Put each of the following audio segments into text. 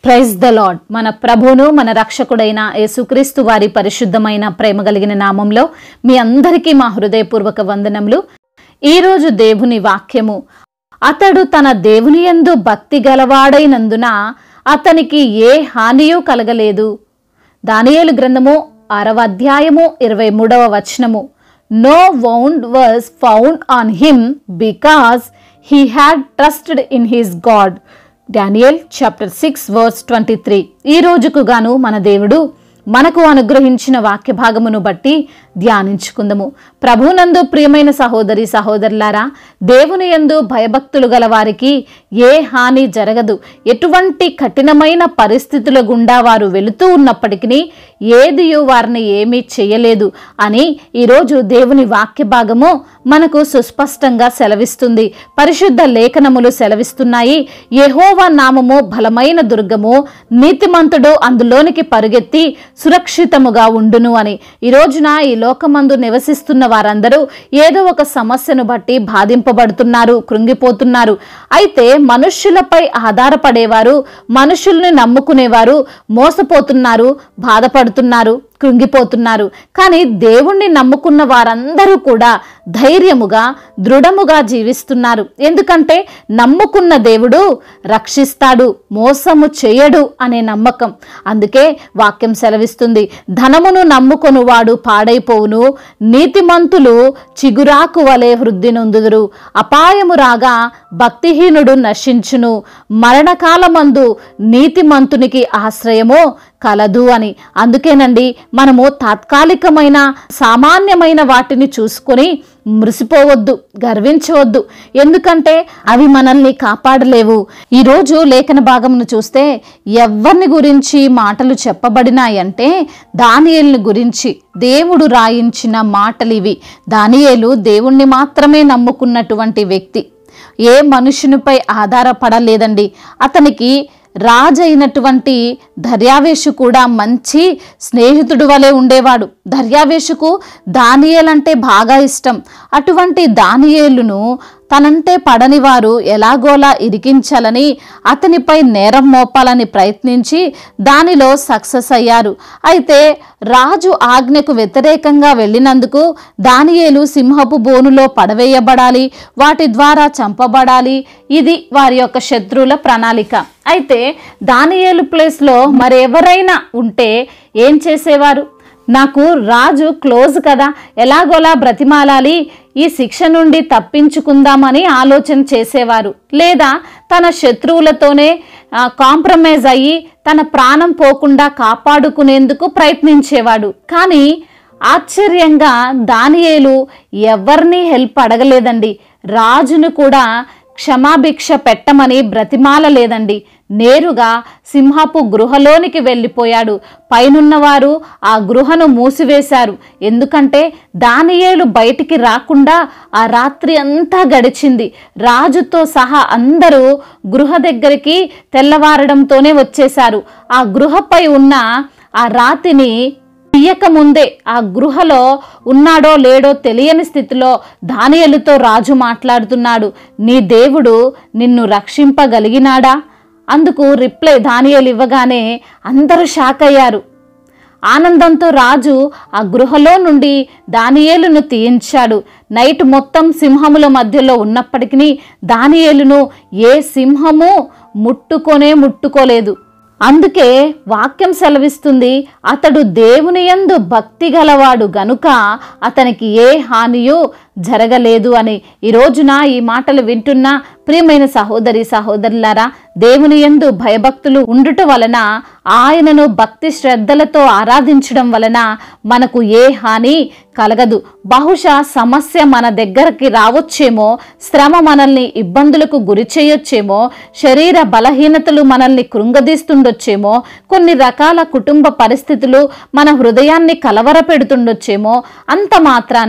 praise the lord మన ప్రభువును మన రక్షకుడైన యేసుక్రీస్తు వారి పరిశుద్ధమైన ప్రేమ కలిగిన నామంలో మీ అందరికీ మా హృదయపూర్వక వందనములు ఈరోజు దేవుని వాక్యము అతడు తన దేవుని యందు భక్తి గలవాడైనందున అతనికి ఏ హానియూ కలగలేదు దానియేలు గ్రంథము ఆరవ అధ్యాయము ఇరవై మూడవ వచనము no wound was found on him because he had trusted in his God Daniel chapter six verse twenty three ఈ రోజుకు గాను మన దేవుడు మనకు అనుగ్రహించిన వాక్య భాగమును బట్టి ధ్యానించుకుందము ప్రభునందు ప్రియమైన సహోదరి సహోదరులారా దేవుని యందు భయభక్తులు గల వారికి ఏ హాని జరగదు ఎటువంటి కఠినమైన పరిస్థితుల గుండా వారు వెళుతూ ఉన్నప్పటికీ ఏదియు వారిని ఏమీ చేయలేదు అని ఈరోజు దేవుని వాక్య భాగము మనకు సుస్పష్టంగా సెలవిస్తుంది పరిశుద్ధ లేఖనములు సెలవిస్తున్నాయి యెహోవా నామము బలమైన దుర్గము నీతిమంతుడు అందులోనికి పరుగెత్తి సురక్షితముగా ఉండును అని ఈ రోజున ఈ లోకమందు నివసిస్తున్న వారందరూ ఏదో ఒక సమస్యను బట్టి బాధింపబడుతున్నారు కృంగిపోతున్నారు అయితే మనుష్యులపై ఆధారపడేవారు మనుషుల్ని నమ్ముకునేవారు మోసపోతున్నారు బాధపడుతున్నారు కృంగిపోతున్నారు కానీ దేవుణ్ణి నమ్ముకున్న వారందరూ కూడా ధైర్యముగా దృఢముగా జీవిస్తున్నారు ఎందుకంటే నమ్ముకున్న దేవుడు రక్షిస్తాడు మోసము చేయడు అనే నమ్మకం అందుకే వాక్యం సెలవిస్తుంది ధనమును నమ్ముకొను వాడు పాడైపోవును నీతిమంతులు చిగురాకు వలె వృద్ధి నొందుదురు అపాయము రాగా భక్తిహీనుడు నశించును మరణకాలమందు నీతిమంతునికి ఆశ్రయము కలదు అని అందుకేనండి మనము తాత్కాలికమైన సామాన్యమైన వాటిని చూసుకొని మురిసిపోవద్దు గర్వించవద్దు ఎందుకంటే అవి మనల్ని కాపాడలేవు ఈరోజు లేఖన భాగమును చూస్తే ఎవరిని గురించి మాటలు చెప్పబడినాయంటే దానియేలుని గురించి దేవుడు రాయించిన మాటలు ఇవి దానియేలు దేవుణ్ణి మాత్రమే నమ్ముకున్నటువంటి వ్యక్తి ఏ మనుషునిపై ఆధారపడలేదండి అతనికి రాజైనటువంటి దర్యావేషు కూడా మంచి స్నేహితుడు వలె ఉండేవాడు దర్యావేషుకు దానియేలంటే బాగా ఇష్టం అటువంటి దానియేలును తనంటే పడని వారు ఎలాగోలా ఇరికించాలని అతనిపై నేరం మోపాలని ప్రయత్నించి దానిలో సక్సెస్ అయ్యారు అయితే రాజు ఆజ్ఞకు వ్యతిరేకంగా వెళ్ళినందుకు దానియేలు సింహపు బోనులో పడవేయబడాలి వాటి ద్వారా చంపబడాలి ఇది వారి యొక్క శత్రువుల ప్రణాళిక అయితే దానియేలు ప్లేస్లో మరెవరైనా ఉంటే ఏం చేసేవారు నాకు రాజు క్లోజ్ కదా ఎలాగోలా బ్రతిమాలాలి ఈ శిక్ష నుండి తప్పించుకుందామని ఆలోచన చేసేవారు లేదా తన శత్రువులతోనే కాంప్రమైజ్ అయ్యి తన ప్రాణం పోకుండా కాపాడుకునేందుకు ప్రయత్నించేవాడు కానీ ఆశ్చర్యంగా దానియేలు ఎవరిని హెల్ప్ అడగలేదండి రాజును కూడా క్షమాభిక్ష పెట్టమని బ్రతిమాలలేదండి నేరుగా సింహపు గృహలోనికి వెళ్ళిపోయాడు పైనున్నవారు ఆ గృహను మూసివేశారు ఎందుకంటే దానియేలు బయటికి రాకుండా ఆ రాత్రి అంతా గడిచింది రాజుతో సహా అందరూ గృహ దగ్గరికి తెల్లవారడంతోనే వచ్చేశారు ఆ గృహపై ఉన్న ఆ రాతిని తీయక ముందే ఆ గృహలో ఉన్నాడో లేడో తెలియని స్థితిలో దానియలుతో రాజు మాట్లాడుతున్నాడు నీ దేవుడు నిన్ను రక్షింపగలిగినాడా అందుకు రిప్లై దానియలు ఇవ్వగానే అందరూ షాక్ అయ్యారు ఆనందంతో రాజు ఆ గృహలో నుండి దానియేలును తీయించాడు నైట్ మొత్తం సింహముల మధ్యలో ఉన్నప్పటికీ దానియేలును ఏ సింహము ముట్టుకొనే ముట్టుకోలేదు అందుకే వాక్యం సెలవిస్తుంది అతడు దేవుని యందు భక్తి గలవాడు గనుక అతనికి ఏ హానియో జరగలేదు అని ఈ రోజున ఈ మాటలు వింటున్న ప్రియమైన సహోదరి సహోదరులారా దేవుని యందు భయభక్తులు ఉండుట వలన ఆయనను భక్తి శ్రద్ధలతో ఆరాధించడం వలన మనకు ఏ హాని కలగదు బహుశా సమస్య మన దగ్గరకి రావచ్చేమో శ్రమ మనల్ని ఇబ్బందులకు గురి చేయొచ్చేమో శరీర బలహీనతలు మనల్ని కృంగదీస్తుండొచ్చేమో కొన్ని రకాల కుటుంబ పరిస్థితులు మన హృదయాన్ని కలవరపెడుతుండొచ్చేమో అంత మాత్రాన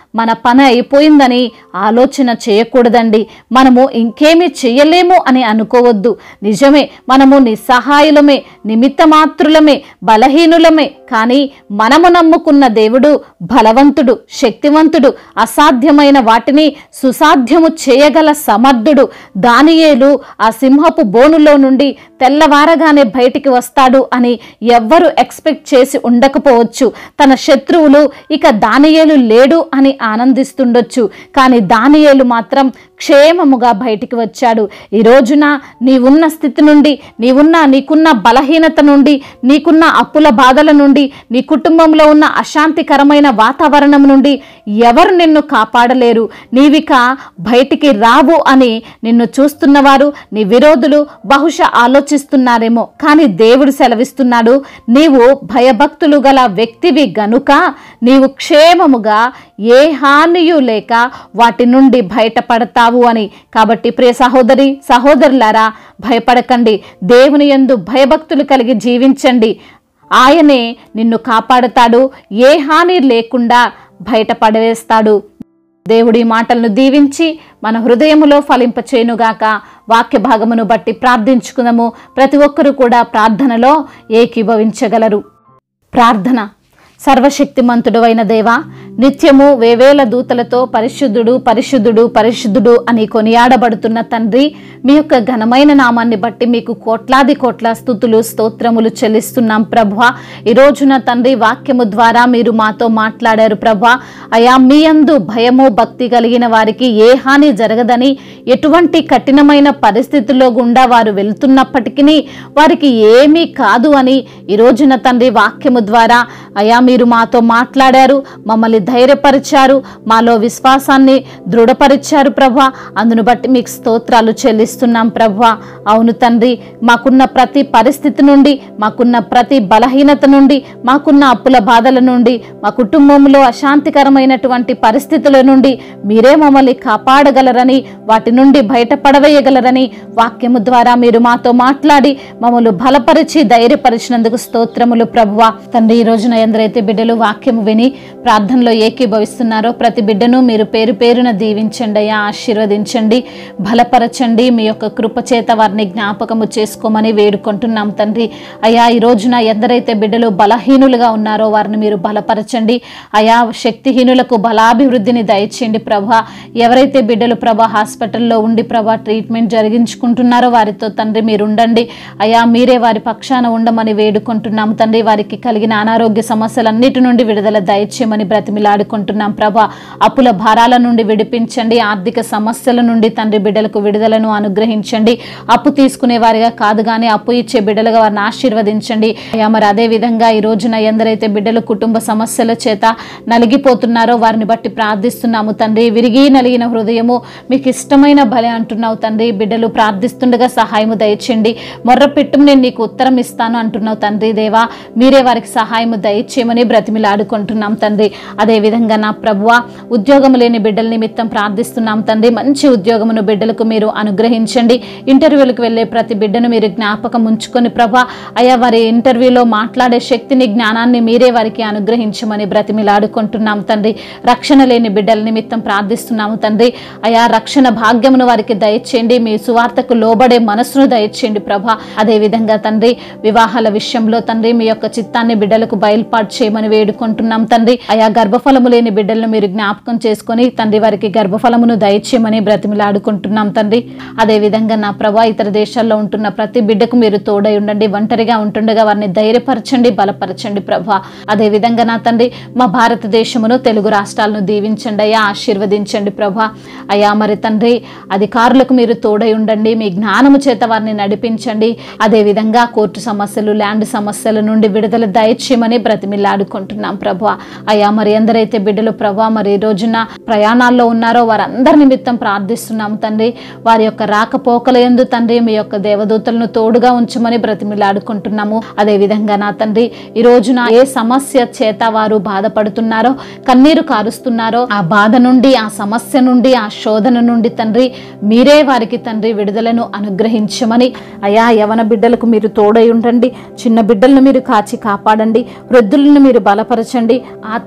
మన పని అయిపోయిందని ఆలోచన చేయకూడదండి మనము ఇంకేమీ చేయలేము అని అనుకోవద్దు నిజమే మనము నిస్సహాయులమే నిమిత్త మాత్రులమే బలహీనులమే కానీ మనము నమ్ముకున్న దేవుడు బలవంతుడు శక్తివంతుడు అసాధ్యమైన వాటిని సుసాధ్యము చేయగల సమర్థుడు దానియేలు ఆ సింహపు బోనులో నుండి తెల్లవారగానే బయటికి వస్తాడు అని ఎవ్వరు ఎక్స్పెక్ట్ చేసి ఉండకపోవచ్చు తన శత్రువులు ఇక దానియేలు లేడు అని ఆనందిస్తుండొచ్చు కానీ దానియేలు మాత్రం క్షేమముగా బయటికి వచ్చాడు ఈ రోజున నీవున్న స్థితి నుండి నీవున్న నీకున్న బలహీనత నుండి నీకున్న అప్పుల బాధల నుండి నీ కుటుంబంలో ఉన్న అశాంతికరమైన వాతావరణం నుండి ఎవరు నిన్ను కాపాడలేరు నీవిక బయటికి రావు అని నిన్ను చూస్తున్నవారు నీ విరోధులు బహుశా ఆలోచిస్తున్నారేమో కానీ దేవుడు సెలవిస్తున్నాడు నీవు భయభక్తులు గల వ్యక్తివి గనుక నీవు క్షేమముగా ఏ హానియు లేక వాటి నుండి బయటపడతావు అని కాబట్టి ప్రియ సహోదరి సహోదరులారా భయపడకండి దేవుని యందు భయభక్తులు కలిగి జీవించండి ఆయనే నిన్ను కాపాడుతాడు ఏ హాని లేకుండా బయటపడవేస్తాడు దేవుడి మాటలను దీవించి మన హృదయములో ఫలింపచేయునుగాక వాక్య భాగమును బట్టి ప్రార్థించుకుందాము ప్రతి ఒక్కరూ కూడా ప్రార్థనలో ఏకీభవించగలరు ప్రార్థన సర్వశక్తిమంతుడు అయిన దేవా నిత్యము వేవేల దూతలతో పరిశుద్ధుడు పరిశుద్ధుడు పరిశుద్ధుడు అని కొనియాడబడుతున్న తండ్రి మీ యొక్క ఘనమైన నామాన్ని బట్టి మీకు కోట్లాది కోట్ల స్థుతులు స్తోత్రములు చెల్లిస్తున్నాం ప్రభా ఈ రోజున తండ్రి వాక్యము ద్వారా మీరు మాతో మాట్లాడారు ప్రభా అయా మీ అందు భయము భక్తి కలిగిన వారికి ఏ హాని జరగదని ఎటువంటి కఠినమైన పరిస్థితుల్లో గుండా వారు వెళ్తున్నప్పటికీ వారికి ఏమీ కాదు అని ఈ రోజున తండ్రి వాక్యము ద్వారా అయా మీరు మాతో మాట్లాడారు మమ్మల్ని ధైర్యపరిచారు మాలో విశ్వాసాన్ని దృఢపరిచారు ప్రభా అందును బట్టి మీకు స్తోత్రాలు చెల్లిస్తున్నాం ప్రభా అవును తండ్రి మాకున్న ప్రతి పరిస్థితి నుండి మాకున్న ప్రతి బలహీనత నుండి మాకున్న అప్పుల బాధల నుండి మా కుటుంబంలో అశాంతికరమైనటువంటి పరిస్థితుల నుండి మీరే మమ్మల్ని కాపాడగలరని వాటి నుండి బయటపడవేయగలరని వాక్యము ద్వారా మీరు మాతో మాట్లాడి మమ్మల్ని బలపరిచి ధైర్యపరిచినందుకు స్తోత్రములు ప్రభువా తండ్రి ఈ రోజున ఎందరైతే బిడ్డలు వాక్యము విని ప్రార్థనలో ఏకీభవిస్తున్నారో ప్రతి బిడ్డను మీరు పేరు పేరున దీవించండి అయ్యా ఆశీర్వదించండి బలపరచండి మీ యొక్క కృప చేత వారిని జ్ఞాపకము చేసుకోమని వేడుకుంటున్నాం తండ్రి అయా ఈ రోజున ఎందరైతే బిడ్డలు బలహీనులుగా ఉన్నారో వారిని మీరు బలపరచండి అయా శక్తిహీనులకు బలాభివృద్ధిని దయచేయండి ప్రభా ఎవరైతే బిడ్డలు ప్రభా హాస్పిటల్లో ఉండి ప్రభా ట్రీట్మెంట్ జరిగించుకుంటున్నారో వారితో తండ్రి మీరు ఉండండి అయా మీరే వారి పక్షాన ఉండమని వేడుకుంటున్నాం తండ్రి వారికి కలిగిన అనారోగ్య సమస్యలన్నిటి నుండి విడుదల దయచేయమని బ్రతిమిలాడుకుంటున్నాం ప్రభా అప్పుల భారాల నుండి విడిపించండి ఆర్థిక సమస్యల నుండి తండ్రి బిడ్డలకు విడుదలను అనుగ్రహించండి అప్పు తీసుకునే వారిగా కాదు కానీ అప్పు ఇచ్చే బిడ్డలుగా వారిని ఆశీర్వదించండి అయ్యా మరి అదే విధంగా ఈ రోజున ఎందరైతే బిడ్డలు కుటుంబ సమస్యల చేత నలిగిపోతున్నారో వారిని బట్టి ప్రార్థిస్తున్నాము తండ్రి విరిగి నలిగిన హృదయము మీకు ఇష్టమైన బలి అంటున్నావు తండ్రి బిడ్డలు ప్రార్థిస్తుండగా సహాయము దయచేయండి మొర్ర పెట్టుము నేను నీకు ఉత్తరం ఇస్తాను అంటున్నావు తండ్రి దేవా మీరే వారికి సహాయము దయచేయమని బ్రతిమిలాడుకుంటున్నాం తండ్రి అదే విధంగా నా ప్రభువ ఉద్యోగం లేని బిడ్డల నిమిత్తం ప్రార్థిస్తున్నాం తండ్రి మంచి ఉద్యోగమును బిడ్డలకు మీరు అనుగ్రహించండి ఇంటర్వ్యూలకు వెళ్ళే ప్రతి బిడ్డను మీరు జ్ఞాపకం ఉంచుకొని ప్రభా అయా వారి ఇంటర్వ్యూలో మాట్లాడే శక్తిని జ్ఞానాన్ని మీరే వారికి అనుగ్రహించమని బ్రతిమిలాడుకుంటున్నాం తండ్రి రక్షణ లేని బిడ్డల నిమిత్తం ప్రార్థిస్తున్నాము తండ్రి అయా రక్షణ భాగ్యమును వారికి దయచేయండి మీ సువార్తకు లోబడే మనసును దయచేయండి ప్రభా అదే విధంగా తండ్రి వివాహాల విషయంలో తండ్రి మీ యొక్క చిత్తాన్ని బిడ్డలకు బయలుపాటు చేయమని వేడుకుంటున్నాం తండ్రి అయా గర్భఫలము లేని బిడ్డలను మీరు జ్ఞాపకం చేసుకొని తండ్రి వారికి గర్భఫలమును దయచేయమని బ్రతిమిలాడుకుంటున్నాం తండ్రి అదే విధంగా నా ప్రభా ఇతర దేశాల్లో ఉంటున్న ప్రతి బిడ్డకు మీరు తోడై ఉండండి ఒంటరిగా ఉంటుండగా వారిని ధైర్యపరచండి బలపరచండి ప్రభా అదే విధంగా నా తండ్రి మా భారతదేశమును తెలుగు రాష్ట్రాలను దీవించండి అయ్యా ఆశీర్వదించండి ప్రభా అయ్యా మరి తండ్రి అధికారులకు మీరు తోడై ఉండండి మీ జ్ఞానము చేత వారిని నడిపించండి అదే విధంగా కోర్టు సమస్యలు ల్యాండ్ సమస్యల నుండి విడుదల దయచేయమని బ్రతిమిల్లాడుకుంటున్నాం ప్రభా అయ్యా మరి ఎందరైతే బిడ్డలు ప్రభా మరి ఈ రోజున ప్రయాణాల్లో ఉన్నారో వారందరి నిమిత్తం ప్రార్థిస్తున్నాం తండ్రి వారి యొక్క రాకపోకల ఎందు తండ్రి మీ యొక్క దేవదూతలను తోడుగా ఉంచమని బ్రతిమిలాడుకుంటున్నాము అదే విధంగా నా తండ్రి ఈ రోజున ఏ సమస్య చేత వారు బాధపడుతున్నారో కన్నీరు కారుస్తున్నారో ఆ బాధ నుండి ఆ సమస్య నుండి ఆ శోధన నుండి తండ్రి మీరే వారికి తండ్రి విడుదలను అనుగ్రహించమని అయా యవన బిడ్డలకు మీరు తోడై ఉండండి చిన్న బిడ్డలను మీరు కాచి కాపాడండి వృద్ధులను మీరు బలపరచండి ఆత్మీయతలో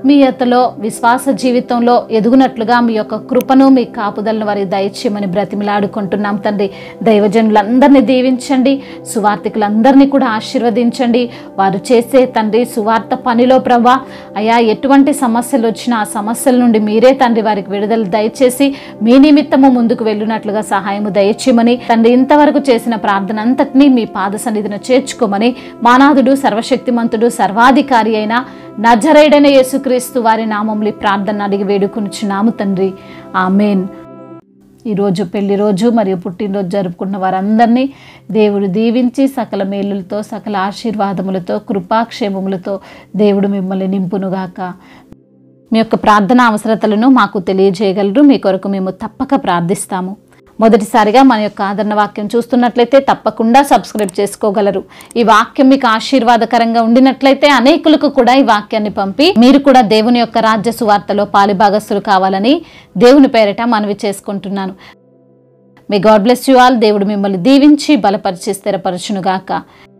ఆత్మలో విశ్వాస జీవితంలో ఎదుగునట్లుగా మీ యొక్క కృపను మీ కాపుదలను వారికి దయచేయమని బ్రతిమిలాడుకుంటున్నాం తండ్రి దైవజనులందరినీ దీవించండి సువార్థికులందరినీ కూడా ఆశీర్వదించండి వారు చేసే తండ్రి సువార్త పనిలో ప్రభా అయా ఎటువంటి సమస్యలు వచ్చినా ఆ సమస్యల నుండి మీరే తండ్రి వారికి విడుదల దయచేసి మీ నిమిత్తము ముందుకు వెళ్ళినట్లుగా సహాయము దయచేయమని తండ్రి ఇంతవరకు చేసిన ప్రార్థన అంతటినీ మీ పాద సన్నిధిని చేర్చుకోమని మానాథుడు సర్వశక్తిమంతుడు సర్వాధికారి అయిన నజరేడైన యేసుక్రీస్తు వారి నామంలో ఈ ప్రార్థన అడిగి వేడుకొనిచున్నాము తండ్రి ఆమెన్ ఈరోజు పెళ్లి రోజు మరియు పుట్టినరోజు జరుపుకున్న వారందరినీ దేవుడు దీవించి సకల మేలులతో సకల ఆశీర్వాదములతో కృపాక్షేమములతో దేవుడు మిమ్మల్ని నింపునుగాక మీ యొక్క ప్రార్థన అవసరతలను మాకు తెలియజేయగలరు మీ కొరకు మేము తప్పక ప్రార్థిస్తాము మొదటిసారిగా మన యొక్క ఆదరణ వాక్యం చూస్తున్నట్లయితే తప్పకుండా సబ్స్క్రైబ్ చేసుకోగలరు ఈ వాక్యం మీకు ఆశీర్వాదకరంగా ఉండినట్లయితే అనేకులకు కూడా ఈ వాక్యాన్ని పంపి మీరు కూడా దేవుని యొక్క రాజ్య సువార్తలో పాలిభాగస్తులు కావాలని దేవుని పేరిట మనవి చేసుకుంటున్నాను మీ గాడ్ బ్లెస్ యు ఆల్ దేవుడు మిమ్మల్ని దీవించి బలపరిచి స్థిరపరచునుగాక